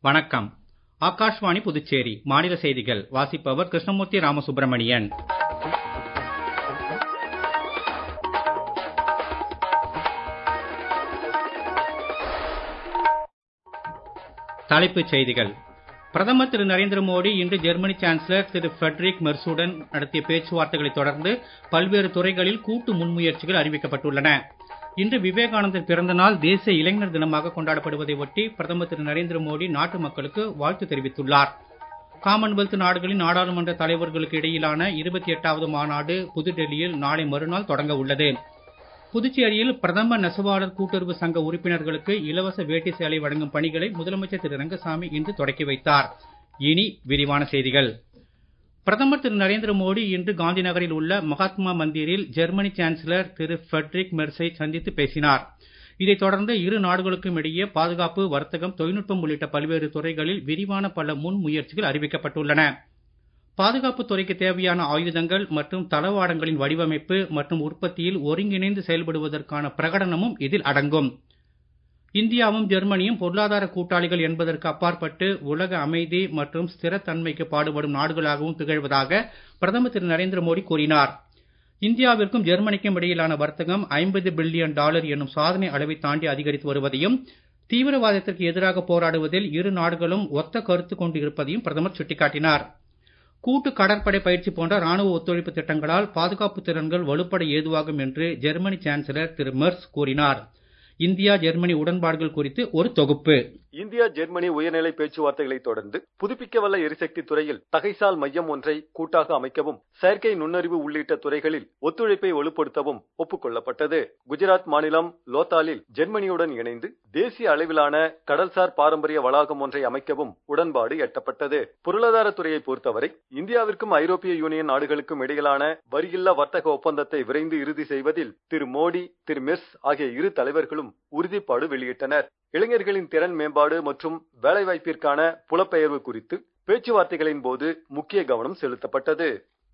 வணக்கம் ஆகாஷ்வாணி புதுச்சேரி மாநில செய்திகள் வாசிப்பவர் கிருஷ்ணமூர்த்தி ராமசுப்ரமணியன் தலைப்புச் செய்திகள் பிரதமர் திரு நரேந்திர மோடி இன்று ஜெர்மனி சான்சலர் திரு ஃபிரெட்ரிக் மெர்சுடன் நடத்திய பேச்சுவார்த்தைகளைத் தொடர்ந்து பல்வேறு துறைகளில் கூட்டு முன்முயற்சிகள் அறிவிக்கப்பட்டுள்ளன இன்று விவேகானந்தர் பிறந்த நாள் தேசிய இளைஞர் தினமாக கொண்டாடப்படுவதை ஒட்டி பிரதமர் திரு நரேந்திர மோடி நாட்டு மக்களுக்கு வாழ்த்து தெரிவித்துள்ளார் காமன்வெல்த் நாடுகளின் நாடாளுமன்ற தலைவர்களுக்கு இடையிலான இருபத்தி எட்டாவது மாநாடு புதுடெல்லியில் நாளை மறுநாள் தொடங்க உள்ளது புதுச்சேரியில் பிரதம நெசவாளர் கூட்டுறவு சங்க உறுப்பினர்களுக்கு இலவச வேட்டி சேலை வழங்கும் பணிகளை முதலமைச்சர் திரு ரங்கசாமி இன்று தொடக்கி வைத்தார் இனி விரிவான செய்திகள் பிரதமர் திரு நரேந்திர மோடி இன்று காந்தி நகரில் உள்ள மகாத்மா மந்திரில் ஜெர்மனி சான்சலர் திரு ஃபெட்ரிக் மெர்ஸை சந்தித்து பேசினார் இதைத் தொடர்ந்து இரு நாடுகளுக்கும் இடையே பாதுகாப்பு வர்த்தகம் தொழில்நுட்பம் உள்ளிட்ட பல்வேறு துறைகளில் விரிவான பல முன் முயற்சிகள் அறிவிக்கப்பட்டுள்ளன பாதுகாப்பு துறைக்கு தேவையான ஆயுதங்கள் மற்றும் தளவாடங்களின் வடிவமைப்பு மற்றும் உற்பத்தியில் ஒருங்கிணைந்து செயல்படுவதற்கான பிரகடனமும் இதில் அடங்கும் இந்தியாவும் ஜெர்மனியும் பொருளாதார கூட்டாளிகள் என்பதற்கு அப்பாற்பட்டு உலக அமைதி மற்றும் ஸ்திரத்தன்மைக்கு பாடுபடும் நாடுகளாகவும் திகழ்வதாக பிரதமர் திரு நரேந்திர மோடி கூறினார் இந்தியாவிற்கும் ஜெர்மனிக்கும் இடையிலான வர்த்தகம் ஐம்பது பில்லியன் டாலர் என்னும் சாதனை அளவை தாண்டி அதிகரித்து வருவதையும் தீவிரவாதத்திற்கு எதிராக போராடுவதில் இரு நாடுகளும் ஒத்த கருத்து கொண்டு இருப்பதையும் பிரதமர் சுட்டிக்காட்டினார் கூட்டு கடற்படை பயிற்சி போன்ற ராணுவ ஒத்துழைப்பு திட்டங்களால் பாதுகாப்பு திறன்கள் வலுப்பட ஏதுவாகும் என்று ஜெர்மனி சான்சலர் திரு மெர்ஸ் கூறினார் இந்தியா ஜெர்மனி உடன்பாடுகள் குறித்து ஒரு தொகுப்பு இந்தியா ஜெர்மனி உயர்நிலை பேச்சுவார்த்தைகளை தொடர்ந்து புதுப்பிக்கவல்ல எரிசக்தி துறையில் தகைசால் மையம் ஒன்றை கூட்டாக அமைக்கவும் செயற்கை நுண்ணறிவு உள்ளிட்ட துறைகளில் ஒத்துழைப்பை வலுப்படுத்தவும் ஒப்புக்கொள்ளப்பட்டது குஜராத் மாநிலம் லோத்தாலில் ஜெர்மனியுடன் இணைந்து தேசிய அளவிலான கடல்சார் பாரம்பரிய வளாகம் ஒன்றை அமைக்கவும் உடன்பாடு எட்டப்பட்டது பொருளாதார துறையை பொறுத்தவரை இந்தியாவிற்கும் ஐரோப்பிய யூனியன் நாடுகளுக்கும் இடையிலான வரியில்லா வர்த்தக ஒப்பந்தத்தை விரைந்து இறுதி செய்வதில் திரு மோடி திரு மெர்ஸ் ஆகிய இரு தலைவர்களும் உறுதிப்பாடு வெளியிட்டனர் இளைஞர்களின் திறன் மேம்பாடு மற்றும் வேலைவாய்ப்பிற்கான புலப்பெயர்வு குறித்து பேச்சுவார்த்தைகளின் போது முக்கிய கவனம் செலுத்தப்பட்டது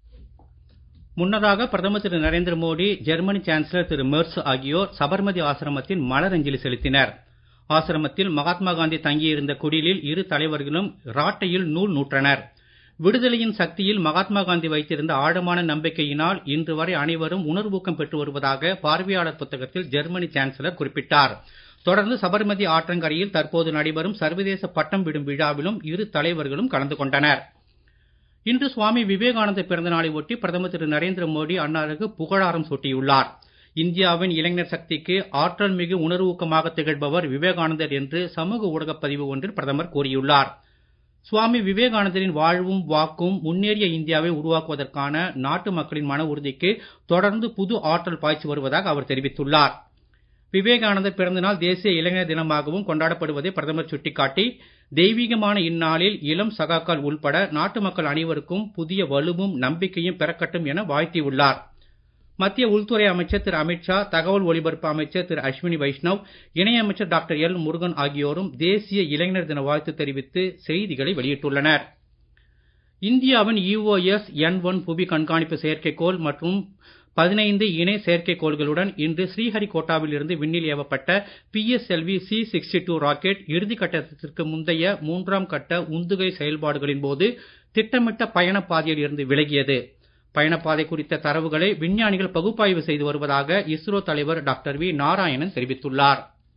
முன்னதாக பிரதமர் Thiru Narendra Modi Germany chancellor Thiru Merz ஆகியோர் சபர்மதி ஆசிரமத்தில் மலரஞ்சலி செலுத்தினர் ஆசிரமத்தில் மகாத்மா காந்தி தங்கியிருந்த குடிலில் இரு தலைவர்களும் ராட்டையில் நூல் நூற்றனர் விடுதலையின் சக்தியில் மகாத்மா காந்தி வைத்திருந்த ஆழமான நம்பிக்கையினால் இன்று வரை அனைவரும் உணர்வூக்கம் பெற்று வருவதாக பார்வையாளர் புத்தகத்தில் ஜெர்மனி சான்சலர் குறிப்பிட்டார் தொடர்ந்து சபர்மதி ஆற்றங்கரையில் தற்போது நடைபெறும் சர்வதேச பட்டம் விடும் விழாவிலும் இரு தலைவர்களும் கலந்து கொண்டனர் இன்று சுவாமி விவேகானந்தர் பிறந்த நாளை ஒட்டி பிரதமர் திரு நரேந்திர மோடி அன்னாருக்கு புகழாரம் சூட்டியுள்ளார் இந்தியாவின் இளைஞர் சக்திக்கு ஆற்றல் மிகு உணர்வூக்கமாக திகழ்பவர் விவேகானந்தர் என்று சமூக ஊடகப் பதிவு ஒன்றில் பிரதமர் கூறியுள்ளார் சுவாமி விவேகானந்தரின் வாழ்வும் வாக்கும் முன்னேறிய இந்தியாவை உருவாக்குவதற்கான நாட்டு மக்களின் மன உறுதிக்கு தொடர்ந்து புது ஆற்றல் பாய்ச்சி வருவதாக அவர் தெரிவித்துள்ளார் விவேகானந்தர் பிறந்த நாள் தேசிய இளைஞர் தினமாகவும் கொண்டாடப்படுவதை பிரதமர் சுட்டிக்காட்டி தெய்வீகமான இந்நாளில் இளம் சகாக்கள் உள்பட நாட்டு மக்கள் அனைவருக்கும் புதிய வலுவும் நம்பிக்கையும் பிறக்கட்டும் என வாழ்த்தியுள்ளார் மத்திய உள்துறை அமைச்சர் திரு அமித்ஷா தகவல் ஒலிபரப்பு அமைச்சர் திரு அஸ்வினி வைஷ்ணவ் இணையமைச்சர் டாக்டர் எல் முருகன் ஆகியோரும் தேசிய இளைஞர் தின வாழ்த்து தெரிவித்து செய்திகளை வெளியிட்டுள்ளனர் இந்தியாவின் இஓஎஸ் என் ஒன் புவி கண்காணிப்பு செயற்கைக்கோள் மற்றும் பதினைந்து இணை செயற்கைக்கோள்களுடன் இன்று ஸ்ரீஹரிகோட்டாவில் இருந்து விண்ணில் ஏவப்பட்ட PSLV C sixty two rocket இறுதி கட்டத்திற்கு முந்தைய மூன்றாம் கட்ட உந்துகை செயல்பாடுகளின் போது திட்டமிட்ட பயணப் பாதையில் இருந்து விலகியது பயணப்பாதை குறித்த தரவுகளை விஞ்ஞானிகள் பகுப்பாய்வு செய்து வருவதாக இஸ்ரோ தலைவர் டாக்டர் வி நாராயணன் தெரிவித்துள்ளார்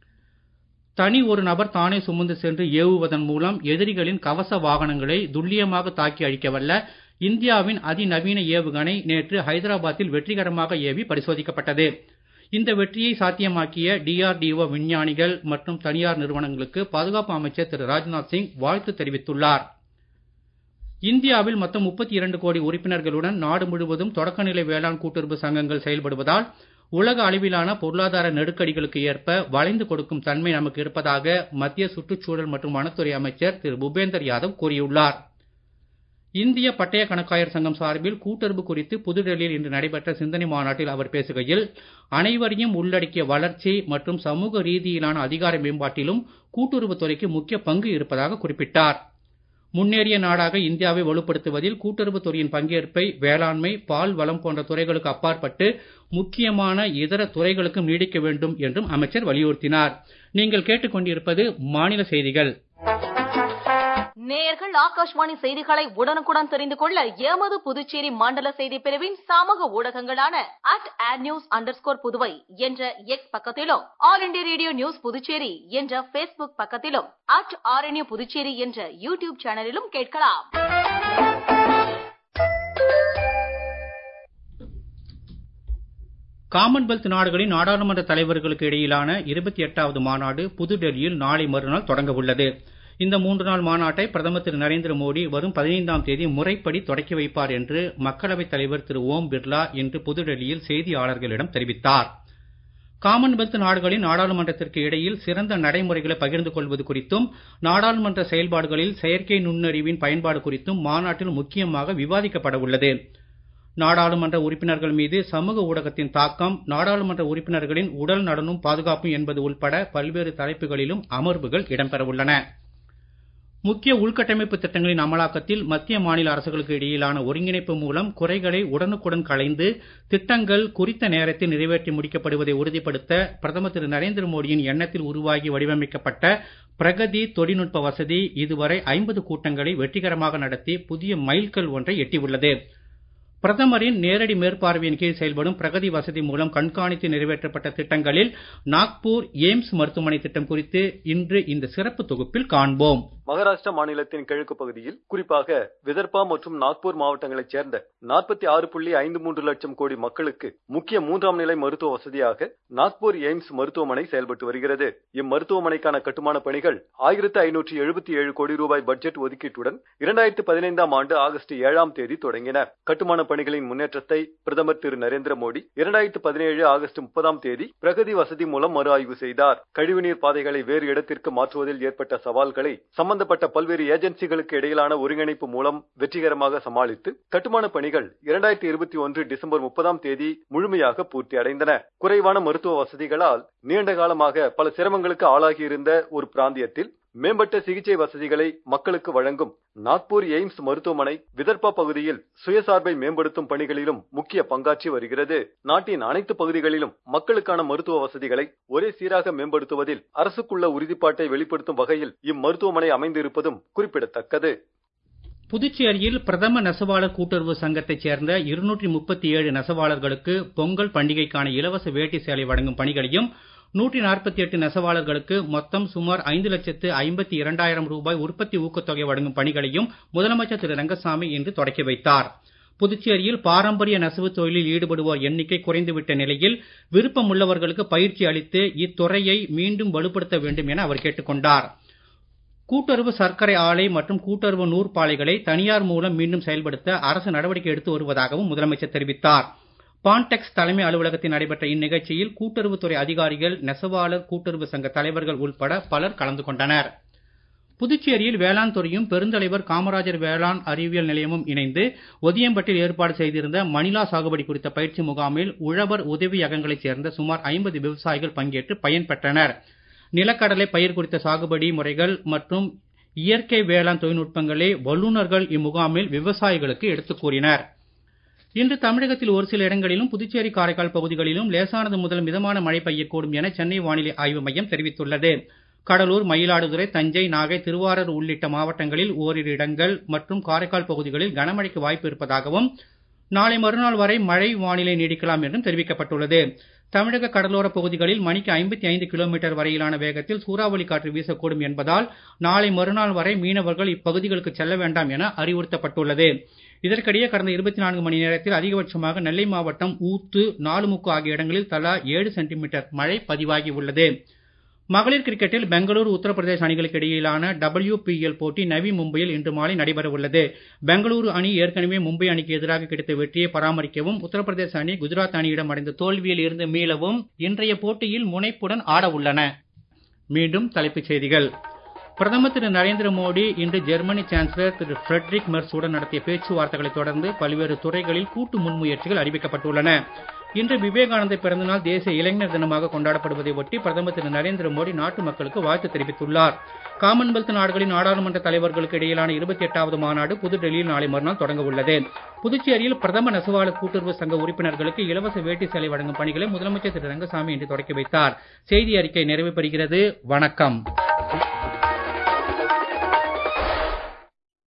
தனி ஒரு நபர் தானே சுமந்து சென்று ஏவுவதன் மூலம் எதிரிகளின் கவச வாகனங்களை துல்லியமாக தாக்கி அழிக்கவல்ல இந்தியாவின் அதிநவீன ஏவுகணை நேற்று ஹைதராபாத்தில் வெற்றிகரமாக ஏவி பரிசோதிக்கப்பட்டது இந்த வெற்றியை சாத்தியமாக்கிய டிஆர்டிஓ விஞ்ஞானிகள் மற்றும் தனியார் நிறுவனங்களுக்கு பாதுகாப்பு அமைச்சர் திரு ராஜ்நாத் சிங் வாழ்த்து தெரிவித்துள்ளார் இந்தியாவில் மொத்தம் முப்பத்தி இரண்டு கோடி உறுப்பினர்களுடன் நாடு முழுவதும் தொடக்கநிலை வேளாண் கூட்டுறவு சங்கங்கள் செயல்படுவதால் உலக அளவிலான பொருளாதார நெருக்கடிகளுக்கு ஏற்ப வளைந்து கொடுக்கும் தன்மை நமக்கு இருப்பதாக மத்திய சுற்றுச்சூழல் மற்றும் வனத்துறை அமைச்சர் திரு பூபேந்தர் யாதவ் கூறியுள்ளார் இந்திய பட்டய கணக்காயர் சங்கம் சார்பில் கூட்டுறவு குறித்து புதுடெல்லியில் இன்று நடைபெற்ற சிந்தனை மாநாட்டில் அவர் பேசுகையில் அனைவரையும் உள்ளடக்கிய வளர்ச்சி மற்றும் சமூக ரீதியிலான அதிகார மேம்பாட்டிலும் கூட்டுறவுத் துறைக்கு முக்கிய பங்கு இருப்பதாக குறிப்பிட்டார் முன்னேறிய நாடாக இந்தியாவை வலுப்படுத்துவதில் கூட்டுறவுத் துறையின் பங்கேற்பை வேளாண்மை பால் வளம் போன்ற துறைகளுக்கு அப்பாற்பட்டு முக்கியமான இதர துறைகளுக்கும் நீடிக்க வேண்டும் என்றும் அமைச்சர் வலியுறுத்தினார் நீங்கள் கேட்டுக்கொண்டிருப்பது மாநில செய்திகள் நேயர்கள் ஆகாஷ்வாணி செய்திகளை உடனுக்குடன் தெரிந்து கொள்ள எமது புதுச்சேரி மண்டல செய்தி பிரிவின் சமூக ஊடகங்களான அட் ஆட் நியூஸ் அண்டர்ஸ்கோர் புதுவை என்ற எக்ஸ் பக்கத்திலும் All India Radio news Puducherry என்ற பேஸ்புக் பக்கத்திலும் அட் ஆர்என்யூ புதுச்சேரி என்ற யூடியூப் சேனலிலும் கேட்கலாம் காமன்வெல்த் நாடுகளின் நாடாளுமன்ற தலைவர்களுக்கு இடையிலான இருபத்தி எட்டாவது மாநாடு புதுடெல்லியில் நாளை மறுநாள் தொடங்க உள்ளது இந்த மூன்று நாள் மாநாட்டை பிரதமர் திரு நரேந்திர மோடி வரும் பதினைந்தாம் தேதி முறைப்படி தொடக்கி வைப்பார் என்று மக்களவைத் தலைவர் திரு ஓம் பிர்லா இன்று புதுடெல்லியில் செய்தியாளர்களிடம் தெரிவித்தார் காமன்வெல்த் நாடுகளின் நாடாளுமன்றத்திற்கு இடையில் சிறந்த நடைமுறைகளை பகிர்ந்து கொள்வது குறித்தும் நாடாளுமன்ற செயல்பாடுகளில் செயற்கை நுண்ணறிவின் பயன்பாடு குறித்தும் மாநாட்டில் முக்கியமாக விவாதிக்கப்பட உள்ளது நாடாளுமன்ற உறுப்பினர்கள் மீது சமூக ஊடகத்தின் தாக்கம் நாடாளுமன்ற உறுப்பினர்களின் உடல் நலனும் பாதுகாப்பும் என்பது உள்பட பல்வேறு தலைப்புகளிலும் அமர்வுகள் இடம்பெற உள்ளன முக்கிய உள்கட்டமைப்பு திட்டங்களின் அமலாக்கத்தில் மத்திய மாநில அரசுகளுக்கு இடையிலான ஒருங்கிணைப்பு மூலம் குறைகளை உடனுக்குடன் களைந்து திட்டங்கள் குறித்த நேரத்தில் நிறைவேற்றி முடிக்கப்படுவதை உறுதிப்படுத்த பிரதமர் திரு நரேந்திர மோடியின் எண்ணத்தில் உருவாகி வடிவமைக்கப்பட்ட பிரகதி தொழில்நுட்ப வசதி இதுவரை ஐம்பது கூட்டங்களை வெற்றிகரமாக நடத்தி புதிய மைல்கல் ஒன்றை எட்டியுள்ளது பிரதமரின் நேரடி மேற்பார்வையின் கீழ் செயல்படும் பிரகதி வசதி மூலம் கண்காணித்து நிறைவேற்றப்பட்ட திட்டங்களில் நாக்பூர் எய்ம்ஸ் மருத்துவமனை திட்டம் குறித்து இன்று இந்த சிறப்பு தொகுப்பில் காண்போம் மகாராஷ்டிரா மாநிலத்தின் கிழக்கு பகுதியில் குறிப்பாக விதர்பா மற்றும் நாக்பூர் மாவட்டங்களைச் சேர்ந்த நாற்பத்தி ஆறு புள்ளி ஐந்து மூன்று லட்சம் கோடி மக்களுக்கு முக்கிய மூன்றாம் நிலை மருத்துவ வசதியாக நாக்பூர் எய்ம்ஸ் மருத்துவமனை செயல்பட்டு வருகிறது இம்மருத்துவமனைக்கான கட்டுமான பணிகள் ஆயிரத்து ஐநூற்றி எழுபத்தி ஏழு கோடி ரூபாய் பட்ஜெட் ஒதுக்கீட்டுடன் இரண்டாயிரத்து பதினைந்தாம் ஆண்டு ஆகஸ்ட் ஏழாம் தேதி தொடங்கின கட்டுமான பணிகளின் முன்னேற்றத்தை பிரதமர் திரு நரேந்திர மோடி இரண்டாயிரத்து பதினேழு ஆகஸ்ட் முப்பதாம் தேதி பிரகதி வசதி மூலம் மறு ஆய்வு செய்தார் கழிவுநீர் பாதைகளை வேறு இடத்திற்கு மாற்றுவதில் ஏற்பட்ட சவால்களை சம்பந்தப்பட்ட பல்வேறு ஏஜென்சிகளுக்கு இடையிலான ஒருங்கிணைப்பு மூலம் வெற்றிகரமாக சமாளித்து கட்டுமான பணிகள் இரண்டாயிரத்தி இருபத்தி ஒன்று டிசம்பர் முப்பதாம் தேதி முழுமையாக பூர்த்தி அடைந்தன குறைவான மருத்துவ வசதிகளால் நீண்ட காலமாக பல சிரமங்களுக்கு ஆளாகியிருந்த ஒரு பிராந்தியத்தில் மேம்பட்ட சிகிச்சை வசதிகளை மக்களுக்கு வழங்கும் நாக்பூர் எய்ம்ஸ் மருத்துவமனை விதர்பா பகுதியில் சுயசார்பை மேம்படுத்தும் பணிகளிலும் முக்கிய பங்காற்றி வருகிறது நாட்டின் அனைத்து பகுதிகளிலும் மக்களுக்கான மருத்துவ வசதிகளை ஒரே சீராக மேம்படுத்துவதில் அரசுக்குள்ள உறுதிப்பாட்டை வெளிப்படுத்தும் வகையில் இம்மருத்துவமனை அமைந்திருப்பதும் குறிப்பிடத்தக்கது புதுச்சேரியில் பிரதம நெசவாளர் கூட்டுறவு சங்கத்தைச் சேர்ந்த இருநூற்றி முப்பத்தி ஏழு நெசவாளர்களுக்கு பொங்கல் பண்டிகைக்கான இலவச வேட்டி சேலை வழங்கும் பணிகளையும் நூற்றி நாற்பத்தி எட்டு நெசவாளர்களுக்கு மொத்தம் சுமார் ஐந்து லட்சத்து ஐம்பத்தி இரண்டாயிரம் ரூபாய் உற்பத்தி ஊக்கத்தொகை வழங்கும் பணிகளையும் முதலமைச்சர் திரு ரங்கசாமி இன்று தொடக்கி வைத்தார் புதுச்சேரியில் பாரம்பரிய நெசவு தொழிலில் ஈடுபடுவோர் எண்ணிக்கை குறைந்துவிட்ட நிலையில் விருப்பமுள்ளவர்களுக்கு பயிற்சி அளித்து இத்துறையை மீண்டும் வலுப்படுத்த வேண்டும் என அவர் கேட்டுக்கொண்டார் கூட்டுறவு சர்க்கரை ஆலை மற்றும் கூட்டுறவு நூற்பாலைகளை தனியார் மூலம் மீண்டும் செயல்படுத்த அரசு நடவடிக்கை எடுத்து வருவதாகவும் முதலமைச்சர் தெரிவித்தார் பான்டெக்ஸ் தலைமை அலுவலகத்தில் நடைபெற்ற இந்நிகழ்ச்சியில் கூட்டுறவுத்துறை அதிகாரிகள் நெசவாளர் கூட்டுறவு சங்க தலைவர்கள் உள்பட பலர் கலந்து கொண்டனர் புதுச்சேரியில் வேளாண் துறையும் பெருந்தலைவர் காமராஜர் வேளாண் அறிவியல் நிலையமும் இணைந்து ஒதியம்பட்டில் ஏற்பாடு செய்திருந்த மணிலா சாகுபடி குறித்த பயிற்சி முகாமில் உழவர் உதவியகங்களைச் சேர்ந்த சுமார் ஐம்பது விவசாயிகள் பங்கேற்று பயன்பெற்றனர் நிலக்கடலை பயிர் குறித்த சாகுபடி முறைகள் மற்றும் இயற்கை வேளாண் தொழில்நுட்பங்களை வல்லுநர்கள் இம்முகாமில் விவசாயிகளுக்கு எடுத்துக் கூறினர் இன்று தமிழகத்தில் ஒரு சில இடங்களிலும் புதுச்சேரி காரைக்கால் பகுதிகளிலும் லேசானது முதல் மிதமான மழை பெய்யக்கூடும் என சென்னை வானிலை ஆய்வு மையம் தெரிவித்துள்ளது கடலூர் மயிலாடுதுறை தஞ்சை நாகை திருவாரூர் உள்ளிட்ட மாவட்டங்களில் ஓரிரு இடங்கள் மற்றும் காரைக்கால் பகுதிகளில் கனமழைக்கு வாய்ப்பு இருப்பதாகவும் நாளை மறுநாள் வரை மழை வானிலை நீடிக்கலாம் என்றும் தெரிவிக்கப்பட்டுள்ளது தமிழக கடலோர பகுதிகளில் மணிக்கு ஐம்பத்தி ஐந்து கிலோமீட்டர் வரையிலான வேகத்தில் சூறாவளி காற்று வீசக்கூடும் என்பதால் நாளை மறுநாள் வரை மீனவர்கள் இப்பகுதிகளுக்கு செல்ல வேண்டாம் என அறிவுறுத்தப்பட்டுள்ளது இதற்கிடையே கடந்த இருபத்தி நான்கு மணி நேரத்தில் அதிகபட்சமாக நெல்லை மாவட்டம் ஊத்து நாலுமுக்கு ஆகிய இடங்களில் தலா ஏழு சென்டிமீட்டர் மழை பதிவாகி உள்ளது மகளிர் கிரிக்கெட்டில் பெங்களூரு உத்தரப்பிரதேச அணிகளுக்கு இடையிலான டபிள்யூபிஎல் போட்டி நவி மும்பையில் இன்று மாலை நடைபெற உள்ளது பெங்களூரு அணி ஏற்கனவே மும்பை அணிக்கு எதிராக கிடைத்த வெற்றியை பராமரிக்கவும் உத்தரப்பிரதேச அணி குஜராத் அணியிடம் அடைந்த தோல்வியில் இருந்து மீளவும் இன்றைய போட்டியில் முனைப்புடன் ஆட உள்ளன மீண்டும் தலைப்புச் செய்திகள் பிரதமர் திரு நரேந்திர மோடி இன்று ஜெர்மனி சான்சலர் திரு ஃபிரெட்ரிக் மெர்ஸுடன் நடத்திய பேச்சுவார்த்தைகளை தொடர்ந்து பல்வேறு துறைகளில் கூட்டு முன்முயற்சிகள் அறிவிக்கப்பட்டுள்ளன இன்று விவேகானந்தர் பிறந்தநாள் தேசிய இளைஞர் தினமாக கொண்டாடப்படுவதை ஒட்டி பிரதமர் திரு நரேந்திர மோடி நாட்டு மக்களுக்கு வாழ்த்து தெரிவித்துள்ளார் காமன்வெல்த் நாடுகளின் நாடாளுமன்ற தலைவர்களுக்கு இடையிலான இருபத்தி எட்டாவது மாநாடு புதுடெல்லியில் நாளை மறுநாள் தொடங்க உள்ளது புதுச்சேரியில் பிரதம நெசவாளர் கூட்டுறவு சங்க உறுப்பினர்களுக்கு இலவச வேட்டி சேலை வழங்கும் பணிகளை முதலமைச்சர் திரு ரங்கசாமி இன்று தொடக்கி வைத்தார் செய்தி அறிக்கை நிறைவு பெறுகிறது வணக்கம்